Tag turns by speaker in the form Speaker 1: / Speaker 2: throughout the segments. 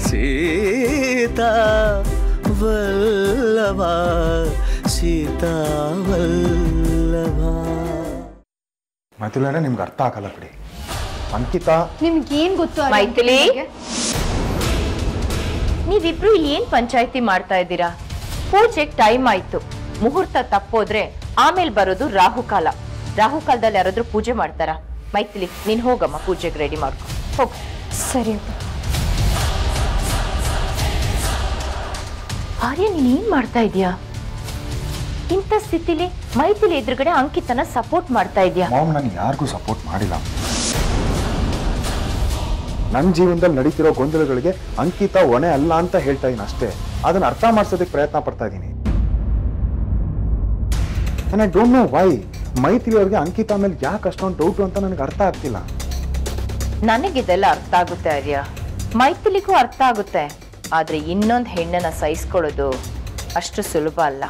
Speaker 1: ಸೀತಾ ವಲ್ಲಭ ಸೀತಾ ವಲ್ಲಭ
Speaker 2: ಮೈಥಿಲೇ ನಿಮ್ಗೆ ಅರ್ಥ ಆಗಲ್ಲ ಬಿಡಿ ಅಂಕಿತಾ
Speaker 3: ನಿಮ್ಗೆ ಏನ್ ಗೊತ್ತು ಆ
Speaker 4: ಮೈಥಿಲಿ?
Speaker 3: ಬಗ್ಗೆ?
Speaker 4: ನೀವಿಬ್ರು ಇಲ್ಲಿ ಏನ್ ಪಂಚಾಯತಿ ಮಾಡ್ತಾ ಇದ್ದೀರಾ ಪೂಜೆಗೆ ಟೈಮ್ ಆಯ್ತು ಮುಹೂರ್ತ ತಪ್ಪೋದ್ರೆ ಆಮೇಲೆ ಬರೋದು ರಾಹುಕಾಲ ರಾಹುಕಾಲದಲ್ಲಿ ಯಾರಾದ್ರೂ ಪೂಜೆ ಮಾಡ್ತಾರಾ ಮೈಥಿಲಿ ನೀನ್ ಹೋಗಮ್ಮ ಪೂಜೆಗೆ ರೆಡಿ ಮಾಡ್ಕೊ ಹೋಗ್
Speaker 3: ಸರಿ ಅಪ್ಪ.
Speaker 4: ಆರ್ಯ ನೀನ್ ಏನ್ ಮಾಡ್ತಾ ಇದೀಯಾ ಇಂಥ ಸ್ಥಿತಿಲಿ ಮೈಥಿಲಿ ಎದುರುಗಡೆ ಅಂಕಿತನ ಸಪೋರ್ಟ್ ಮಾಡ್ತಾ ಇದೀಯಾ
Speaker 2: ಮಾಮ್ ನಾನು ಯಾರಿಗೂ ಸಪೋರ್ಟ್ ಮಾಡಿಲ್ಲ ನನ್ನ ಜೀವನದಲ್ಲಿ ನಡೀತಿರೋ ಗೊಂದಲಗಳಿಗೆ ಅಂಕಿತಾ ಹೊಣೆ ಅಲ್ಲ ಅಂತ ಹೇಳ್ತಾ ಇದ್ದೀನಿ ಅಷ್ಟೇ ಅದನ್ನ ಅರ್ಥ ಮಾಡ್ಸೋದಕ್ಕೆ ಪ್ರಯತ್ನ ಪಡ್ತಾ ಇದ್ದೀನಿ ಐ ಡೋಂಟ್ ನೋ ವೈ ಮೈತ್ರಿ ಅವ್ರಿಗೆ ಅಂಕಿತಾ ಮೇಲೆ ಯಾಕೆ ಅಷ್ಟೊಂದು ಡೌಟು ಅಂತ ನನಗೆ ಅರ್ಥ ಆಗ್ತಿಲ್ಲ
Speaker 4: ನನಗಿದೆಲ್ಲ ಅರ್ಥ ಆಗುತ್ತೆ ಆರ್ಯ ಮೈಥಿಲಿಗೂ ಅರ್ಥ ಆಗುತ್ತೆ ಆದ್ರೆ ಇನ್ನೊಂದು ಹೆಣ್ಣನ್ನ ಸಹಿಸ್ಕೊಳ್ಳೋದು ಅಷ್ಟು ಸುಲಭ ಅಲ್ಲ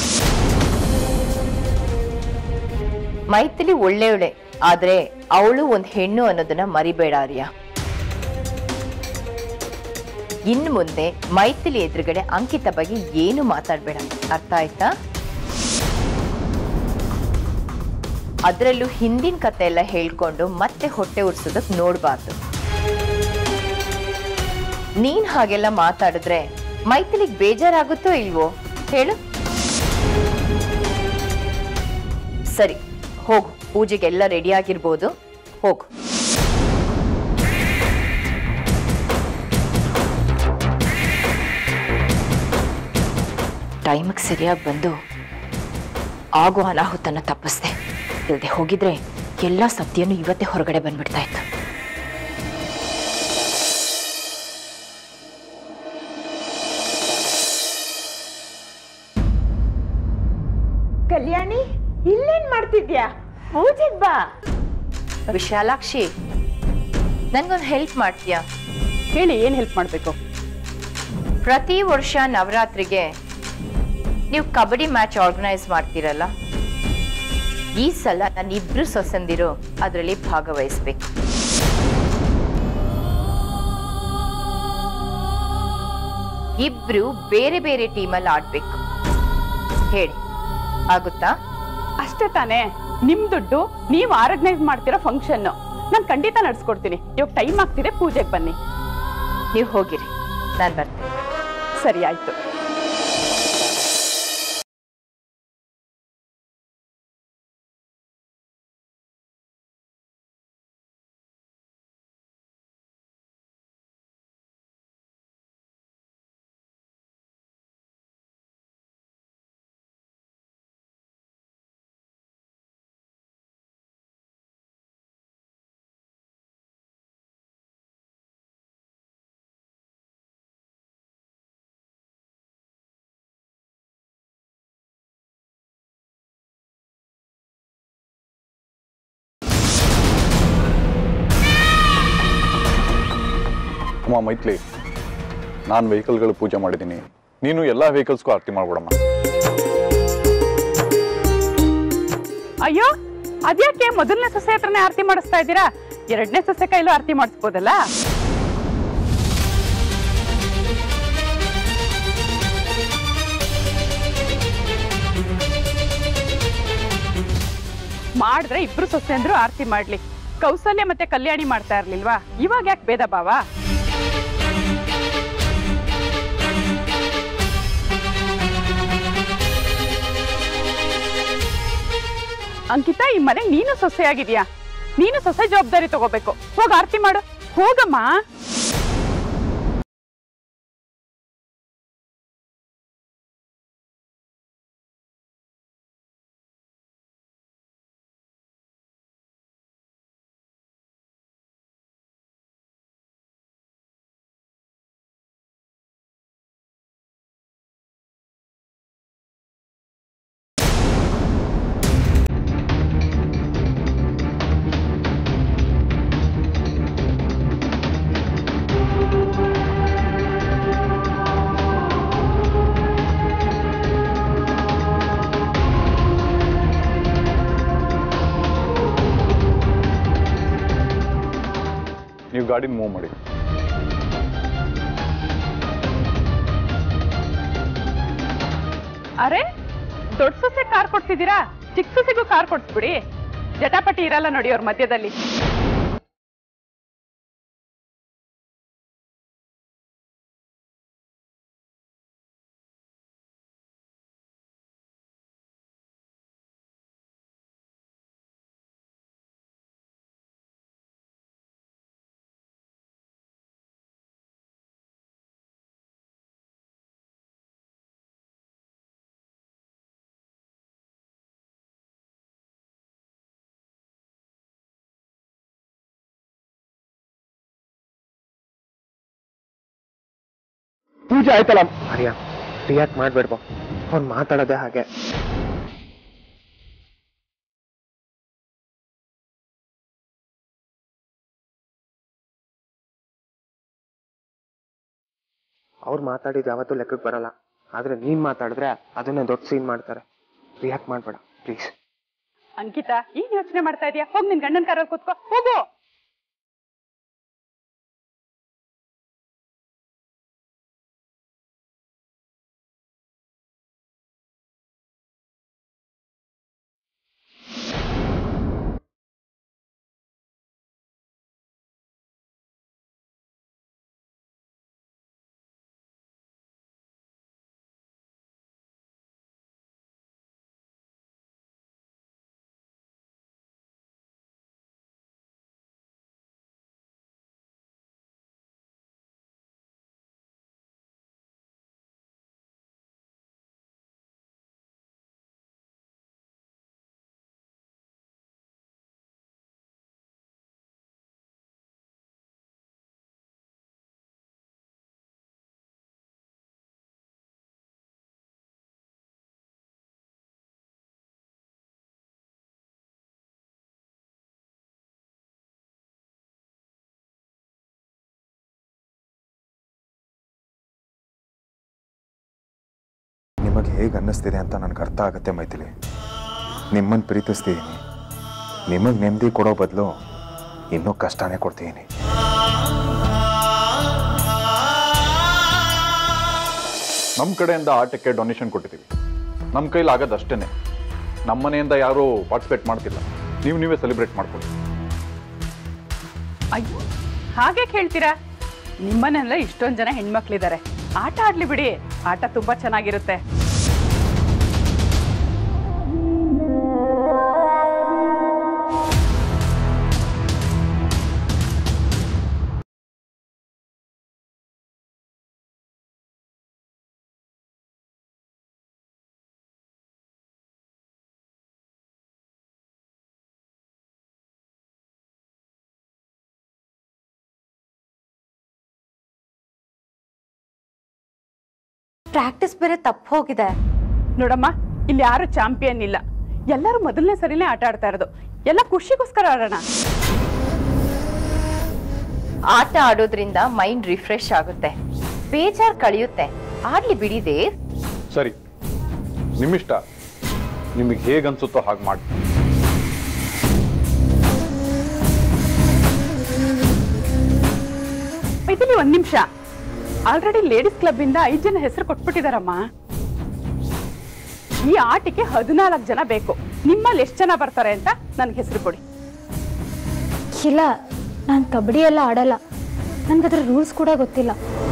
Speaker 4: ಮೈಥಿಲಿ ಒಳ್ಳೆಯವಳೆ ಆದ್ರೆ ಅವಳು ಒಂದು ಹೆಣ್ಣು ಅನ್ನೋದನ್ನ ಮರಿಬೇಡ ಆರ್ಯ ಇನ್ನು ಮುಂದೆ ಮೈಥಿಲಿ ಎದುರುಗಡೆ ಅಂಕಿತ ಬಗ್ಗೆ ಏನು ಮಾತಾಡ್ಬೇಡ ಅರ್ಥ ಆಯ್ತಾ ಅದರಲ್ಲೂ ಹಿಂದಿನ ಕತೆ ಎಲ್ಲ ಹೇಳ್ಕೊಂಡು ಮತ್ತೆ ಹೊಟ್ಟೆ ಉರ್ಸೋದಕ್ ನೋಡ್ಬಾರ್ದು ನೀನ್ ಹಾಗೆಲ್ಲ ಮಾತಾಡಿದ್ರೆ ಮೈಥಿಲಿಗ್ ಬೇಜಾರಾಗುತ್ತೋ ಇಲ್ವೋ ಹೇಳು ಸರಿ ಹೋಗು ಪೂಜೆಗೆಲ್ಲ ರೆಡಿ ಆಗಿರ್ಬೋದು ಹೋಗು ಟೈಮಿಗೆ ಸರಿಯಾಗಿ ಬಂದು ಆಗೋ ಅನಾಹುತನ ತಪ್ಪಿಸ್ದೆ ಇಲ್ಲದೆ ಹೋಗಿದ್ರೆ ಎಲ್ಲ ಸತ್ಯನೂ ಇವತ್ತೇ ಹೊರಗಡೆ ಬಂದ್ಬಿಡ್ತಾ ಇತ್ತು
Speaker 5: ಕಲ್ಯಾಣಿ ಇಲ್ಲೇನ್ ಮಾಡ್ತಿದ್ಯಾ ಪೂಜೆಗ್ ಬಾ
Speaker 4: ವಿಶಾಲಾಕ್ಷಿ ನನ್ಗೊಂದು ಹೆಲ್ಪ್ ಮಾಡ್ತೀಯಾ
Speaker 5: ಹೇಳಿ ಏನ್ ಹೆಲ್ಪ್ ಮಾಡ್ಬೇಕು
Speaker 4: ಪ್ರತಿ ವರ್ಷ ನವರಾತ್ರಿಗೆ ನೀವು ಕಬಡ್ಡಿ ಮ್ಯಾಚ್ ಆರ್ಗನೈಸ್ ಮಾಡ್ತೀರಲ್ಲ ಈ ಸಲ ನನ್ನ ಇಬ್ರು ಸೊಸಂದಿರು ಅದರಲ್ಲಿ ಭಾಗವಹಿಸ್ಬೇಕು ಇಬ್ರು ಬೇರೆ ಬೇರೆ ಟೀಮಲ್ಲಿ ಆಡ್ಬೇಕು ಹೇಳಿ ಆಗುತ್ತಾ
Speaker 5: ಅಷ್ಟೇ ತಾನೇ ನಿಮ್ ದುಡ್ಡು ನೀವ್ ಆರ್ಗನೈಸ್ ಮಾಡ್ತಿರೋ ಫಂಕ್ಷನ್ ನಾನ್ ಖಂಡಿತ ನಡ್ಸ್ಕೊಡ್ತೀನಿ ಇವಾಗ ಟೈಮ್ ಆಗ್ತಿದೆ ಪೂಜೆಗೆ ಬನ್ನಿ
Speaker 4: ನೀವು ಹೋಗಿರಿ ನಾನು ಬರ್ತೇನೆ
Speaker 5: ಸರಿ ಆಯ್ತು
Speaker 6: ಅಮ್ಮ ಮೈತ್ಲಿ ನಾನು ವೆಹಿಕಲ್ಗಳು ಪೂಜೆ ಮಾಡಿದ್ದೀನಿ ನೀನು ಎಲ್ಲ ವೆಹಿಕಲ್ಸ್ಗೂ ಆರತಿ ಮಾಡ್ಬಿಡಮ್ಮ
Speaker 5: ಅಯ್ಯೋ ಅದ್ಯಾಕೆ ಮೊದಲನೇ ಸೊಸೆ ಹತ್ರನೇ ಆರತಿ ಮಾಡಿಸ್ತಾ ಇದ್ದೀರಾ ಎರಡನೇ ಸೊಸೆ ಕೈಲೂ ಆರತಿ ಮಾಡಿಸ್ಬೋದಲ್ಲ ಮಾಡಿದ್ರೆ ಇಬ್ರು ಸೊಸೆ ಅಂದ್ರು ಆರತಿ ಮಾಡ್ಲಿ ಕೌಸಲ್ಯ ಮತ್ತೆ ಕಲ್ಯಾಣಿ ಮಾಡ್ತಾ ಇರ್ಲಿಲ್ವಾ ಇವಾಗ ಯಾಕೆ ಭೇದ ಭಾವ ಅಂಕಿತಾ ಈ ಮನೆಗೆ ನೀನು ಸೊಸೆಯಾಗಿದ್ಯಾ ನೀನು ಸೊಸೆ ಜವಾಬ್ದಾರಿ ತಗೋಬೇಕು ಹೋಗ ಆರತಿ ಮಾಡು ಹೋಗಮ್ಮ
Speaker 6: ನೀವು ಗಾಡಿನ ಮೂವ್ ಮಾಡಿ
Speaker 5: ಅರೆ ದೊಡ್ಡ ಸೊಸೆ ಕಾರ್ ಕೊಡ್ತಿದ್ದೀರಾ ಚಿಕ್ಕ ಸೊಸೆಗೂ ಕಾರ್ ಕೊಡ್ಸ್ಬಿಡಿ ಜಟಾಪಟಿ ಇರಲ್ಲ ನೋಡಿ ಅವ್ರ ಮಧ್ಯದಲ್ಲಿ
Speaker 7: ಪೂಜೆ ಆಯ್ತಲ್ಲ ಅರಿಯ ರಿಯಾಕ್ಟ್ ಮಾಡ್ಬೇಡ್ಬೋ ಅವ್ನು ಮಾತಾಡೋದೇ ಹಾಗೆ ಅವ್ರು ಮಾತಾಡಿದ್ ಯಾವತ್ತೂ ಲೆಕ್ಕಕ್ಕೆ ಬರಲ್ಲ ಆದ್ರೆ ನೀನ್ ಮಾತಾಡಿದ್ರೆ ಅದನ್ನೇ ದೊಡ್ಡ ಸೀನ್ ಮಾಡ್ತಾರೆ ರಿಯಾಕ್ಟ್ ಮಾಡ್ಬೇಡ ಪ್ಲೀಸ್
Speaker 5: ಅಂಕಿತಾ ಏನ್ ಯೋಚನೆ ಮಾಡ್ತಾ ಇದೀಯಾ ಹೋಗ್ ನಿನ್ ಗಂಡನ್ ಕಾರಲ್ಲಿ ಕೂತ್ಕೋ ಹೋಗು
Speaker 2: ನಿಮಗೆ ಹೇಗೆ ಅನ್ನಿಸ್ತಿದೆ ಅಂತ ನನಗೆ ಅರ್ಥ ಆಗುತ್ತೆ ಮೈಥಿಲಿ ನಿಮ್ಮನ್ನು ಪ್ರೀತಿಸ್ತಿದ್ದೀನಿ ನಿಮಗೆ ನೆಮ್ಮದಿ ಕೊಡೋ ಬದಲು ಇನ್ನೂ ಕಷ್ಟನೇ ಕೊಡ್ತಿದ್ದೀನಿ
Speaker 6: ನಮ್ಮ ಕಡೆಯಿಂದ ಆಟಕ್ಕೆ ಡೊನೇಷನ್ ಕೊಟ್ಟಿದ್ದೀವಿ ನಮ್ಮ ಕೈಲಿ ಆಗೋದು ಅಷ್ಟೇ ನಮ್ಮ ಮನೆಯಿಂದ ಯಾರೂ ಪಾರ್ಟಿಸಿಪೇಟ್ ಮಾಡ್ತಿಲ್ಲ ನೀವು ನೀವೇ ಸೆಲೆಬ್ರೇಟ್ ಮಾಡ್ಕೊಳ್ಳಿ
Speaker 5: ಅಯ್ಯೋ ಹಾಗೆ ಕೇಳ್ತೀರಾ ನಿಮ್ಮನೆಲ್ಲ ಇಷ್ಟೊಂದ್ ಜನ ಹೆಣ್ಮಕ್ಳಿದ್ದಾರೆ ಆಟ ಆಡ್ಲಿ ಬಿಡಿ ಆಟ ತುಂಬಾ ಚೆನ್ನಾಗಿರುತ್ತೆ
Speaker 3: ಪ್ರಾಕ್ಟೀಸ್ ಬೇರೆ ತಪ್ಪು ಹೋಗಿದೆ
Speaker 5: ನೋಡಮ್ಮ ಇಲ್ಲಿ ಯಾರು ಚಾಂಪಿಯನ್ ಇಲ್ಲ ಎಲ್ಲರೂ ಮೊದಲನೇ ಸರಿನೇ ಆಟ ಆಡ್ತಾ ಇರೋದು ಎಲ್ಲ ಖುಷಿಗೋಸ್ಕರ ಆಡೋಣ
Speaker 4: ಆಟ ಆಡೋದ್ರಿಂದ ಮೈಂಡ್ ರಿಫ್ರೆಶ್ ಆಗುತ್ತೆ ಬೇಜಾರ್ ಕಳೆಯುತ್ತೆ ಆಡ್ಲಿ ಬಿಡಿ ದೇವ್
Speaker 6: ಸರಿ ನಿಮ್ಮಿಷ್ಟ ನಿಮಗೆ ಹೇಗೆ ಅನ್ಸುತ್ತೋ ಹಾಗೆ ಮಾಡಿ
Speaker 5: ಇದೀನಿ ಒಂದ್ ನಿಮಿಷ ಆಲ್ರೆಡಿ ಲೇಡೀಸ್ ಕ್ಲಬ್ ಇಂದ ಐದ್ ಜನ ಹೆಸರು ಕೊಟ್ಬಿಟ್ಟಿದಾರಮ್ಮ ಈ ಆಟಕ್ಕೆ ಹದಿನಾಲ್ಕು ಜನ ಬೇಕು ನಿಮ್ಮಲ್ಲಿ ಎಷ್ಟು ಜನ ಬರ್ತಾರೆ ಅಂತ ನನ್ಗೆ ಹೆಸರು ಕೊಡಿ
Speaker 3: ಇಲ್ಲ ನಾನು ಕಬಡ್ಡಿ ಎಲ್ಲ ಆಡಲ್ಲ ನನ್ಗೆ ರೂಲ್ಸ್ ಕೂಡ ಗೊತ್ತಿಲ್ಲ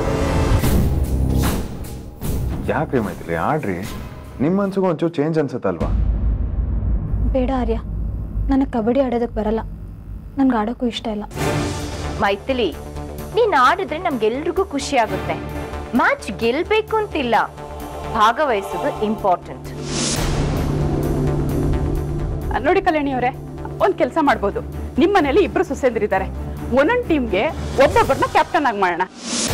Speaker 2: ಯಾಕ್ರಿ ಮೈಥಿಲಿ ಆಡ್ರಿ ನಿಮ್ಮ ಮನ್ಸಿಗೂ ಒಂಚೂರು ಚೇಂಜ್ ಅನ್ಸುತ್ತಲ್ವಾ
Speaker 3: ಬೇಡ ಆರ್ಯ ನನಗೆ ಕಬಡ್ಡಿ ಆಡೋದಕ್ಕೆ ಬರಲ್ಲ ನನ್ಗೆ ಆಡೋಕ್ಕೂ ಇಷ್ಟ ಇಲ್ಲ
Speaker 4: ಮೈಥಿಲಿ ನೀನ್ ಆಡಿದ್ರೆ ನಮ್ಗೆಲ್ರಿಗೂ ಖುಷಿ ಆಗುತ್ತೆ ಮ್ಯಾಚ್ ಗೆಲ್ಬೇಕು ಅಂತಿಲ್ಲ ಭಾಗವಹಿಸೋದು ಇಂಪಾರ್ಟೆಂಟ್
Speaker 5: ಆ, ನೋಡಿ ಕಲ್ಯಾಣಿ ಅವರೇ ಒಂದ್ ಕೆಲಸ ಮಾಡ್ಬೋದು ನಿಮ್ ಮನೇಲಿ ಇಬ್ರು ಸುಸೇಂದ್ರಿದ್ದಾರೆ ಒಂದೊಂದ್ ಟೀಮ್ಗೆ ಒಬ್ಬೊಬ್ಬರನ್ನ ಕ್ಯಾಪ್ಟನ್ ಆಗಿ ಮಾಡೋಣ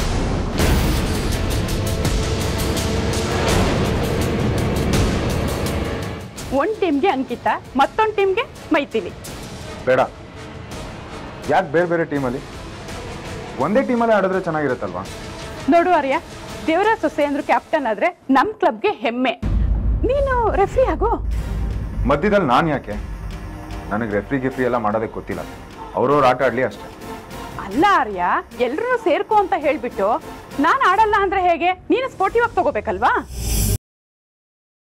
Speaker 5: ಒಂದ್ ಟೀಮ್ಗೆ ಅಂಕಿತ ಮತ್ತೊಂದ್ ಟೀಮ್ಗೆ ಮೈಥಿಲಿ
Speaker 2: ಬೇಡ ಯಾಕೆ ಬೇರೆ ಬೇರೆ ಟೀಮಲ್ಲಿ ಒಂದೇ ಟೀಮಲ್ಲೇ ಆಡಿದ್ರೆ ಚೆನ್ನಾಗಿರುತ್ತಲ್ವಾ
Speaker 5: ನೋಡು ಆರ್ಯ ದೇವರ ಸೊಸೆ ಅಂದ್ರು ಕ್ಯಾಪ್ಟನ್ ಆದ್ರೆ ನಮ್ ಕ್ಲಬ್ಗೆ ಹೆಮ್ಮೆ ನೀನು ರೆಫ್ರಿ ಆಗು
Speaker 2: ಮಧ್ಯದಲ್ಲಿ ನಾನು ಯಾಕೆ ನನಗೆ ರೆಫ್ರಿ ಗಿಫ್ರಿ ಎಲ್ಲ ಮಾಡೋದಕ್ಕೆ ಗೊತ್ತಿಲ್ಲ ಅವ್ರವ್ರು ಆಟ ಆಡ್ಲಿ ಅಷ್ಟೇ
Speaker 5: ಅಲ್ಲ ಆರ್ಯ ಎಲ್ರೂ ಸೇರ್ಕೋ ಅಂತ ಹೇಳ್ಬಿಟ್ಟು ನಾನ್ ಆಡಲ್ಲ ಅಂದ್ರೆ ಹೇಗೆ ನೀನು ಸ್ಪೋರ್ಟಿವ್ ಆಗಿ ತಗೋಬೇಕಲ್ವಾ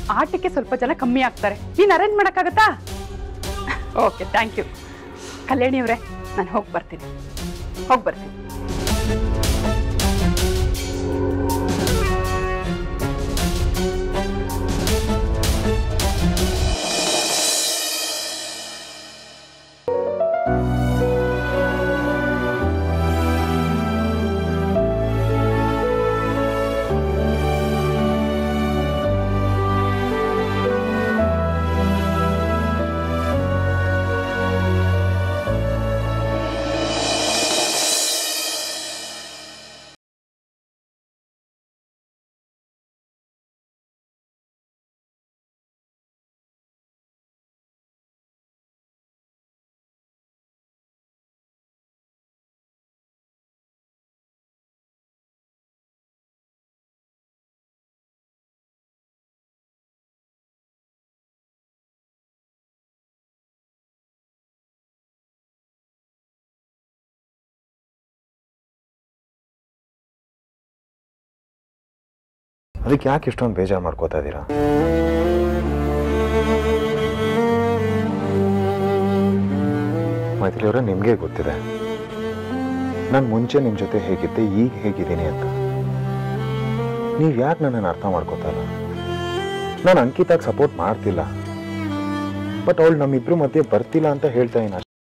Speaker 5: ಆಟಕ್ಕೆ ಸ್ವಲ್ಪ ಜನ ಕಮ್ಮಿ ಆಗ್ತಾರೆ ನೀನು ಅರೇಂಜ್ ಮಾಡೋಕ್ಕಾಗತ್ತಾ ಓಕೆ ಥ್ಯಾಂಕ್ ಯು ಕಲ್ಯಾಣಿ ಅವರೇ ನಾನು ಹೋಗಿ ಬರ್ತೀನಿ ಹೋಗಿ ಬರ್ತೀನಿ
Speaker 2: ಅದಕ್ಕೆ ಯಾಕೆ ಇಷ್ಟೊಂದು ಬೇಜಾರು ಮಾಡ್ಕೋತಾ ಇದ್ದೀರಾ ಮೈತ್ರಿ ಅವರೇ ನಿಮಗೆ ಗೊತ್ತಿದೆ ನಾನು ಮುಂಚೆ ನಿಮ್ಮ ಜೊತೆ ಹೇಗಿದ್ದೆ ಈಗ ಹೇಗಿದ್ದೀನಿ ಅಂತ ನೀವು ಯಾಕೆ ನನ್ನನ್ನು ಅರ್ಥ ಮಾಡ್ಕೋತಾ ಇಲ್ಲ ನಾನು ಅಂಕಿತಾಗ ಸಪೋರ್ಟ್ ಮಾಡ್ತಿಲ್ಲ ಬಟ್ ಅವಳು ನಮ್ಮಿಬ್ರು ಮಧ್ಯೆ ಬರ್ತಿಲ್ಲ ಅಂತ ಹೇಳ್ತಾ ಇದ್ದೀನಿ ಅಷ್ಟೇ.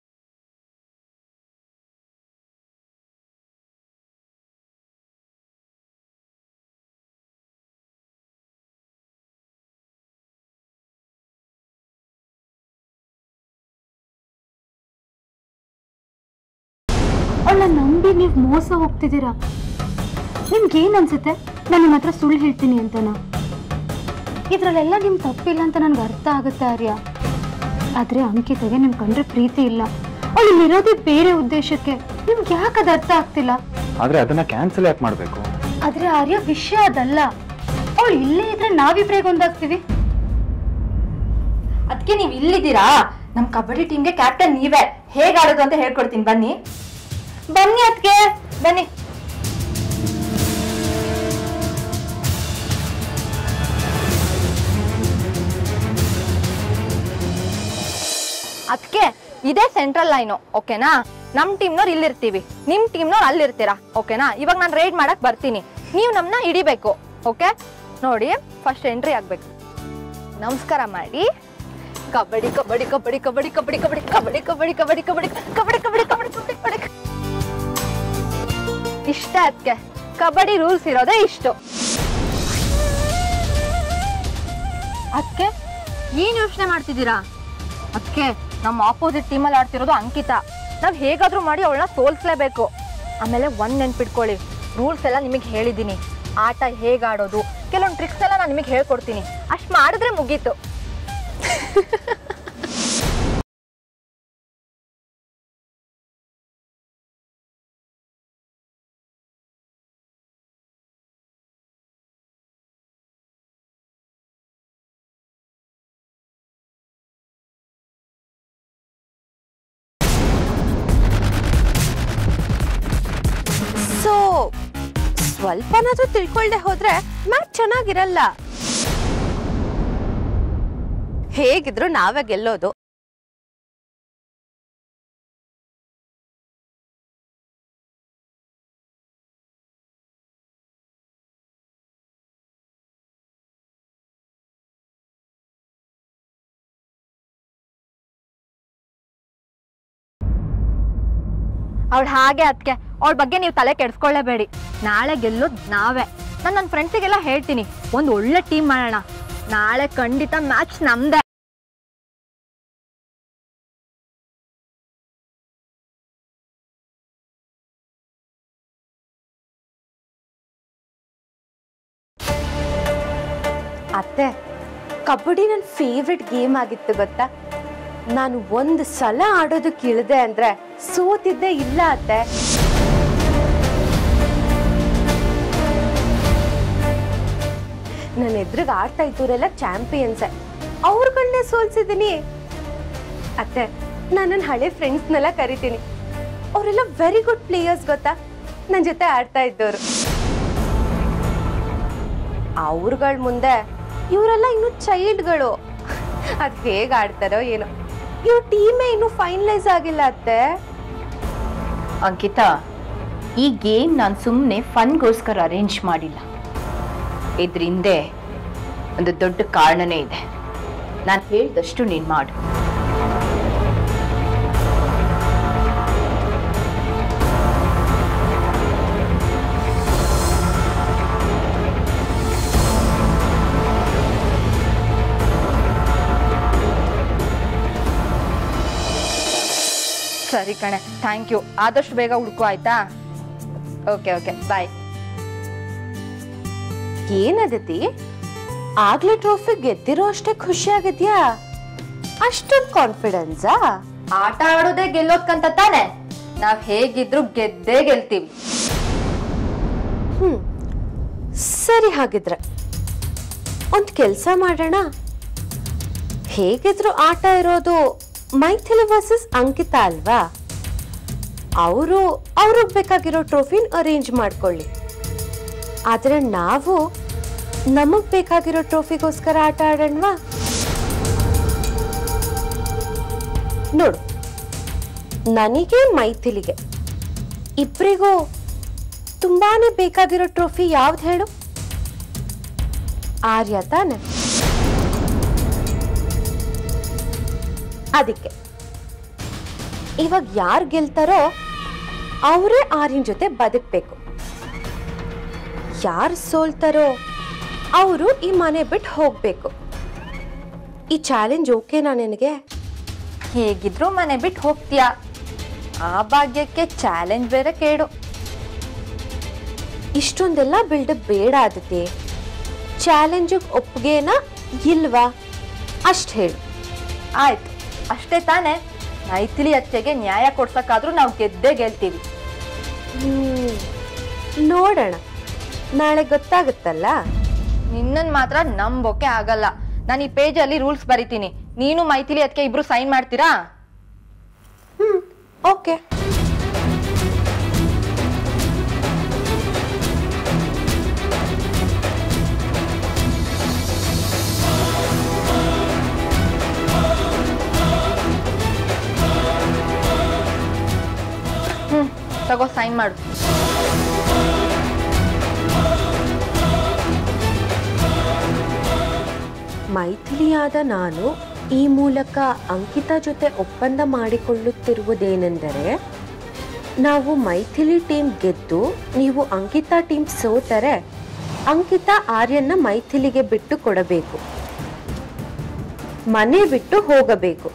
Speaker 3: ಅವಳ ನಂಬಿ ನೀವು ಮೋಸ ಹೋಗ್ತಿದ್ದೀರಾ ನಿಮ್ಗೆ ಏನ್ ಅನ್ಸುತ್ತೆ ನಾನು ನಿಮ್ಮ ಹತ್ರ ಸುಳ್ಳು ಹೇಳ್ತೀನಿ ಅಂತನಾ ಇದ್ರಲ್ಲೆಲ್ಲ ನಿಮ್ ತಪ್ಪಿಲ್ಲ ಅಂತ ನನ್ಗೆ ಅರ್ಥ ಆಗುತ್ತೆ ಆರ್ಯ ಆದ್ರೆ ಅಂಕಿತಗೆ ನಿಮ್ ಕಂಡ್ರೆ ಪ್ರೀತಿ ಇಲ್ಲ ಅವಳು ಇರೋದೇ ಬೇರೆ ಉದ್ದೇಶಕ್ಕೆ ನಿಮ್ಗೆ ಯಾಕೆ ಅದು ಅರ್ಥ ಆಗ್ತಿಲ್ಲ
Speaker 2: ಆದ್ರೆ ಅದನ್ನ ಕ್ಯಾನ್ಸಲ್ ಯಾಕೆ ಮಾಡಬೇಕು
Speaker 3: ಆದ್ರೆ ಆರ್ಯ ವಿಷಯ ಅದಲ್ಲ ಅವಳು ಇಲ್ಲೇ ಇದ್ರೆ ನಾವಿಬ್ರೇಗ ಒಂದಾಗ್ತೀವಿ
Speaker 4: ಅದಕ್ಕೆ ನೀವು ಇಲ್ಲಿದ್ದೀರಾ ನಮ್ ಕಬಡ್ಡಿ ಟೀಮ್ಗೆ ಕ್ಯಾಪ್ಟನ್ ನೀವೇ ಹೇಗ್ ಆಡೋದು ಅಂತ ಹೇಳ್ಕೊಡ್ತೀನಿ ಬನ್ನಿ ಬನ್ನಿ ಅದಕ್ಕೆ ಬನ್ನಿ ಅದಕ್ಕೆ ಇದೇ ಸೆಂಟ್ರಲ್ ಲೈನು ಓಕೆನಾ ನಮ್ ಟೀಮ್ನವ್ರು ಇಲ್ಲಿರ್ತೀವಿ ನಿಮ್ ಟೀಮ್ನವ್ರು ಅಲ್ಲಿರ್ತೀರಾ ಓಕೆನಾ ಇವಾಗ ನಾನು ರೈಡ್ ಮಾಡಕ್ ಬರ್ತೀನಿ ನೀವು ನಮ್ಮನ್ನ ಹಿಡಿಬೇಕು ಓಕೆ ನೋಡಿ ಫಸ್ಟ್ ಎಂಟ್ರಿ ಆಗ್ಬೇಕು ನಮಸ್ಕಾರ ಮಾಡಿ ಕಬಡ್ಡಿ ಕಬಡ್ಡಿ ಕಬಡ್ಡಿ ಕಬಡ್ಡಿ ಕಬಡ್ಡಿ ಕಬಡ್ಡಿ ಕಬಡ್ಡಿ ಕಬಡ್ಡಿ ಕಬಡ್ಡಿ ಕಬಡ್ಡಿ ಕಬಡ್ಡಿ ಕಬಡ್ಡಿ ಕಬಡ್ಡಿ ಕಬಡ್ಡಿ ಕಬಡ್ಡಿ ಇಷ್ಟ ಅದಕ್ಕೆ ಕಬಡ್ಡಿ ರೂಲ್ಸ್ ಇರೋದೇ ಇಷ್ಟು ಅದಕ್ಕೆ ಏನ್ ಯೋಚನೆ ಮಾಡ್ತಿದ್ದೀರಾ ಅದಕ್ಕೆ ನಮ್ಮ ಆಪೋಸಿಟ್ ಟೀಮಲ್ಲಿ ಆಡ್ತಿರೋದು ಅಂಕಿತಾ ನಾವ್ ಹೇಗಾದ್ರೂ ಮಾಡಿ ಅವಳನ್ನ ಸೋಲ್ಸ್ಲೇಬೇಕು ಆಮೇಲೆ ಒಂದ್ ನೆನ್ಪಿಟ್ಕೊಳ್ಳಿ ರೂಲ್ಸ್ ಎಲ್ಲ ನಿಮಗೆ ಹೇಳಿದ್ದೀನಿ ಆಟ ಹೇಗಾಡೋದು ಕೆಲವೊಂದು ಟ್ರಿಕ್ಸ್ ಎಲ್ಲ ನಾನು ನಿಮಗೆ ಹೇಳ್ಕೊಡ್ತೀನಿ ಅಷ್ಟು ಮಾಡಿದ್ರೆ ಮುಗೀತು
Speaker 8: ಸೊ ಸ್ವಲ್ಪನಾದ್ರೂ ತಿಳ್ಕೊಳ್ದೆ ಹೋದ್ರೆ ಮ್ಯಾಚ್ ಚೆನ್ನಾಗಿರಲ್ಲ ಹೇಗಿದ್ರು ನಾವೇ ಗೆಲ್ಲೋದು
Speaker 4: ಅವಳು ಹಾಗೆ ಅದಕ್ಕೆ ಅವಳ ಬಗ್ಗೆ ನೀವು ತಲೆ ಕೆಡಿಸ್ಕೊಳ್ಳೇಬೇಡಿ ನಾಳೆ ಗೆಲ್ಲೋದು ನಾವೇ ನಾನು ನನ್ನ ಫ್ರೆಂಡ್ಸಿಗೆಲ್ಲ ಹೇಳ್ತೀನಿ ಒಂದು ಒಳ್ಳೆ ಟೀಮ್ ಮಾಡೋಣ ನಾಳೆ ಖಂಡಿತ ಮ್ಯಾಚ್ ನಮ್ದೇ
Speaker 8: ಅತ್ತೆ ಕಬಡ್ಡಿ ನನ್ನ ಫೇವ್ರೆಟ್ ಗೇಮ್ ಆಗಿತ್ತು ಗೊತ್ತಾ ನಾನು ಒಂದು ಸಲ ಆಡೋದಕ್ಕೆ ಇಳಿದೆ ಅಂದ್ರೆ ಸೋತಿದ್ದೇ ಇಲ್ಲ ಅತ್ತೆ ನನ್ನ ಎದುರಿಗೆ ಆಡ್ತಾ ಇದ್ದವರೆಲ್ಲ ಚಾಂಪಿಯನ್ಸೆ ಅವ್ರುಗಳನ್ನೇ ಸೋಲ್ಸಿದ್ದೀನಿ ಅತ್ತೆ ನಾನು ನನ್ನ ಹಳೆ ಫ್ರೆಂಡ್ಸ್ನೆಲ್ಲ ಕರಿತೀನಿ ಅವರೆಲ್ಲ ವೆರಿ ಗುಡ್ ಪ್ಲೇಯರ್ಸ್ ಗೊತ್ತಾ ನನ್ನ ಜೊತೆ ಆಡ್ತಾ ಇದ್ದವರು ಅವ್ರುಗಳ ಮುಂದೆ ಇವರೆಲ್ಲ ಇನ್ನು ಚೈಲ್ಡ್ಗಳು ಅದು ಹೇಗೆ ಆಡ್ತಾರೋ ಏನೋ ಇವ್ರ ಟೀಮೇ ಇನ್ನು ಫೈನಲೈಸ್ ಆಗಿಲ್ಲ ಅತ್ತೆ
Speaker 4: ಅಂಕಿತಾ ಈ ಗೇಮ್ ನಾನು ಸುಮ್ಮನೆ ಫನ್ಗೋಸ್ಕರ ಅರೇಂಜ್ ಮಾಡಿಲ್ಲ ಇದ್ರ ಹಿಂದೆ ಒಂದು ದೊಡ್ಡ ಕಾರಣನೇ ಇದೆ ನಾನು ಹೇಳ್ದಷ್ಟು ನೀನು ಮಾಡು
Speaker 9: ಸರಿ ಕಣೆ ಥ್ಯಾಂಕ್ ಯು ಆದಷ್ಟು ಬೇಗ ಹುಡುಕು ಆಯ್ತಾ ಓಕೆ ಓಕೆ ಬಾಯ್
Speaker 8: ಏನದತಿ ಆಗ್ಲೇ ಟ್ರೋಫಿ ಗೆದ್ದಿರೋ ಅಷ್ಟೇ ಖುಷಿ ಆಗಿದ್ಯಾ ಅಷ್ಟೊಂದು ಕಾನ್ಫಿಡೆನ್ಸಾ
Speaker 9: ಆಟ ಆಡೋದೇ ಗೆಲ್ಲೋದ್ಕಂತ ತಾನೆ ನಾವ್ ಹೇಗಿದ್ರು ಗೆದ್ದೇ ಗೆಲ್ತೀವಿ
Speaker 8: ಹ್ಮ್ ಸರಿ ಹಾಗಿದ್ರೆ ಒಂದ್ ಕೆಲ್ಸ ಮಾಡೋಣ ಹೇಗಿದ್ರು ಆಟ ಇರೋದು ಮೈಥಿಲಿ ವರ್ಸಸ್ ಅಂಕಿತಾ ಅಲ್ವಾ ಅವರು ಅವ್ರಿಗೆ ಬೇಕಾಗಿರೋ ಟ್ರೋಫಿನ್ ಅರೇಂಜ್ ಮಾಡ್ಕೊಳ್ಳಿ ಆದ್ರೆ ನಾವು ನಮಗ್ ಬೇಕಾಗಿರೋ ಟ್ರೋಫಿಗೋಸ್ಕರ ಆಟ ಆಡೋಣವಾ ನೋಡು ನನಗೆ ಮೈಥಿಲಿಗೆ ಇಬ್ರಿಗೂ ತುಂಬಾನೇ ಬೇಕಾಗಿರೋ ಟ್ರೋಫಿ ಯಾವ್ದು ಹೇಳು ಆರ್ಯ ತಾನೆ ಅದಕ್ಕೆ ಇವಾಗ ಯಾರು ಗೆಲ್ತಾರೋ ಅವರೇ ಆರ್ಯನ್ ಜೊತೆ ಬದುಕ್ಬೇಕು ಯಾರು ಸೋಲ್ತಾರೋ ಅವರು ಈ ಮನೆ ಬಿಟ್ಟು ಹೋಗ್ಬೇಕು ಈ ಚಾಲೆಂಜ್ ಓಕೆನಾ ನಿನಗೆ
Speaker 9: ಹೇಗಿದ್ರು ಮನೆ ಬಿಟ್ಟು ಹೋಗ್ತೀಯಾ ಆ ಭಾಗ್ಯಕ್ಕೆ ಚಾಲೆಂಜ್ ಬೇರೆ ಕೇಡು
Speaker 8: ಇಷ್ಟೊಂದೆಲ್ಲ ಬಿಲ್ಡಪ್ ಬೇಡ ಆದತೆ ಚಾಲೆಂಜಿಗೆ ಒಪ್ಪಿಗೆನಾ ಇಲ್ವಾ ಅಷ್ಟು ಹೇಳು
Speaker 9: ಆಯ್ತು ಅಷ್ಟೇ ತಾನೇ ಮೈಥಿಲಿ ಅಚ್ಚೆಗೆ ನ್ಯಾಯ ಕೊಡ್ಸಕ್ಕಾದ್ರೂ ನಾವು ಗೆದ್ದೇ ಗೆಲ್ತೀವಿ
Speaker 8: ಹ್ಮ್. ನೋಡೋಣ ನಾಳೆ ಗೊತ್ತಾಗುತ್ತಲ್ಲ
Speaker 9: ನಿನ್ನನ್ ಮಾತ್ರ ನಂಬೋಕೆ ಆಗಲ್ಲ ನಾನು ಈ ಪೇಜಲ್ಲಿ ರೂಲ್ಸ್ ಬರಿತೀನಿ ನೀನು ಮೈಥಿಲಿ ಅದಕ್ಕೆ ಇಬ್ರು ಸೈನ್ ಮಾಡ್ತೀರಾ
Speaker 8: ಹ್ಮ್ ಓಕೆ
Speaker 9: ಹ್ಮ್ ತಗೋ ಸೈನ್ ಮಾಡು
Speaker 8: ಮೈಥಿಲಿಯಾದ ನಾನು ಈ ಮೂಲಕ ಅಂಕಿತಾ ಜೊತೆ ಒಪ್ಪಂದ ಮಾಡಿಕೊಳ್ಳುತ್ತಿರುವುದೇನೆಂದರೆ ನಾವು ಮೈಥಿಲಿ ಟೀಮ್ ಗೆದ್ದು ನೀವು ಅಂಕಿತಾ ಟೀಮ್ ಸೋತರೆ ಅಂಕಿತಾ ಆರ್ಯನ್ನ ಮೈಥಿಲಿಗೆ ಬಿಟ್ಟು ಕೊಡಬೇಕು ಮನೆ ಬಿಟ್ಟು ಹೋಗಬೇಕು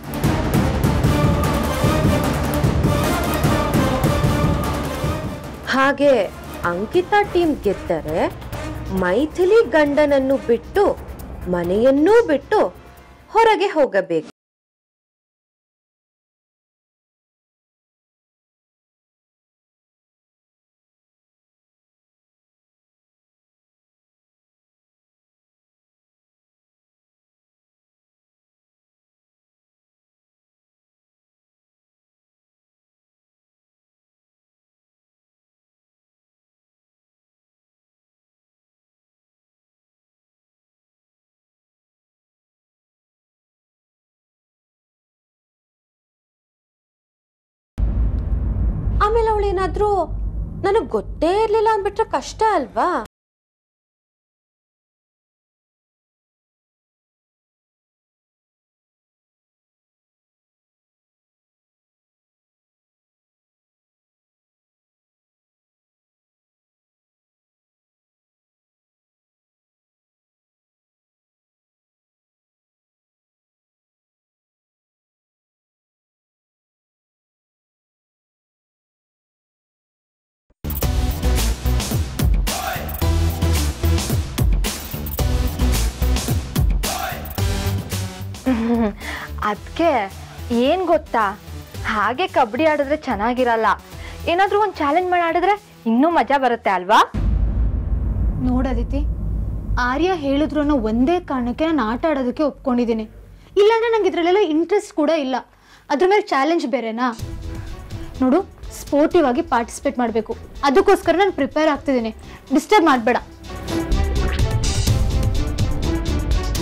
Speaker 8: ಹಾಗೆ ಅಂಕಿತಾ ಟೀಮ್ ಗೆದ್ದರೆ ಮೈಥಿಲಿ ಗಂಡನನ್ನು ಬಿಟ್ಟು ಮನೆಯನ್ನೂ ಬಿಟ್ಟು ಹೊರಗೆ ಹೋಗಬೇಕು ಆಮೇಲೆ ಅವಳೇನಾದ್ರೂ ನನಗೆ ಗೊತ್ತೇ ಇರ್ಲಿಲ್ಲ ಅಂದ್ಬಿಟ್ರೆ ಕಷ್ಟ ಅಲ್ವಾ
Speaker 9: ಅದಕ್ಕೆ ಏನ್ ಗೊತ್ತಾ ಹಾಗೆ ಕಬಡ್ಡಿ ಆಡಿದ್ರೆ ಚೆನ್ನಾಗಿರಲ್ಲ ಏನಾದ್ರೂ ಒಂದು ಚಾಲೆಂಜ್ ಮಾಡಿ ಆಡಿದ್ರೆ ಇನ್ನೂ ಮಜಾ ಬರುತ್ತೆ ಅಲ್ವಾ
Speaker 3: ನೋಡದಿತಿ ಆರ್ಯ ಹೇಳಿದ್ರು ಅನ್ನೋ ಒಂದೇ ಕಾರಣಕ್ಕೆ ನಾನು ಆಟ ಆಡೋದಕ್ಕೆ ಒಪ್ಕೊಂಡಿದ್ದೀನಿ ಇಲ್ಲಾಂದ್ರೆ ನಂಗೆ ಇದರಲ್ಲೆಲ್ಲ ಇಂಟ್ರೆಸ್ಟ್ ಕೂಡ ಇಲ್ಲ ಅದ್ರ ಮೇಲೆ ಚಾಲೆಂಜ್ ಬೇರೆನಾ ನೋಡು ಸ್ಪೋರ್ಟಿವ್ ಆಗಿ ಪಾರ್ಟಿಸಿಪೇಟ್ ಮಾಡಬೇಕು ಅದಕ್ಕೋಸ್ಕರ ನಾನು ಪ್ರಿಪೇರ್ ಆಗ್ತಿದ್ದೀನಿ ಡಿಸ್ಟರ್ಬ್ ಮಾಡಬೇಡ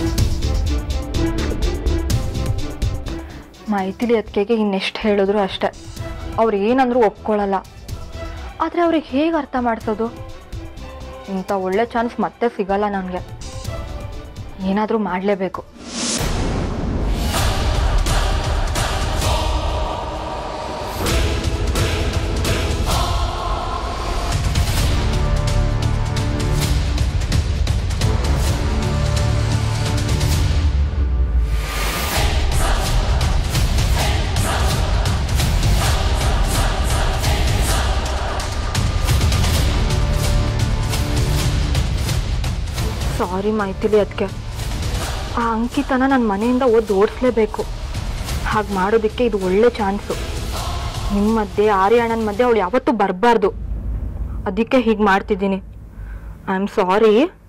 Speaker 9: ಮೈಥಿಲಿ ಅದಕ್ಕೆ ಇನ್ನೆಷ್ಟು ಹೇಳಿದ್ರು ಅಷ್ಟೆ ಅವ್ರು ಏನಂದ್ರೂ ಒಪ್ಕೊಳ್ಳಲ್ಲ ಆದರೆ ಅವ್ರಿಗೆ ಹೇಗೆ ಅರ್ಥ ಮಾಡಿಸೋದು ಇಂಥ ಒಳ್ಳೆ ಚಾನ್ಸ್ ಮತ್ತೆ ಸಿಗಲ್ಲ ನನಗೆ ಏನಾದರೂ ಮಾಡಲೇಬೇಕು ಸಾರಿ ಮೈಥಿಲಿ ಅದಕ್ಕೆ ಆ ಅಂಕಿತನ ನನ್ನ ಮನೆಯಿಂದ ಓದಿ ಓಡಿಸ್ಲೇಬೇಕು ಹಾಗೆ ಮಾಡೋದಕ್ಕೆ ಇದು ಒಳ್ಳೆ ಚಾನ್ಸು ನಿಮ್ಮ ಮಧ್ಯೆ ಆರ್ಯಣ್ಣನ ಮಧ್ಯೆ ಅವಳು ಯಾವತ್ತೂ ಬರಬಾರ್ದು ಅದಕ್ಕೆ ಹೀಗೆ ಮಾಡ್ತಿದ್ದೀನಿ ಐ ಆಮ್ ಸಾರಿ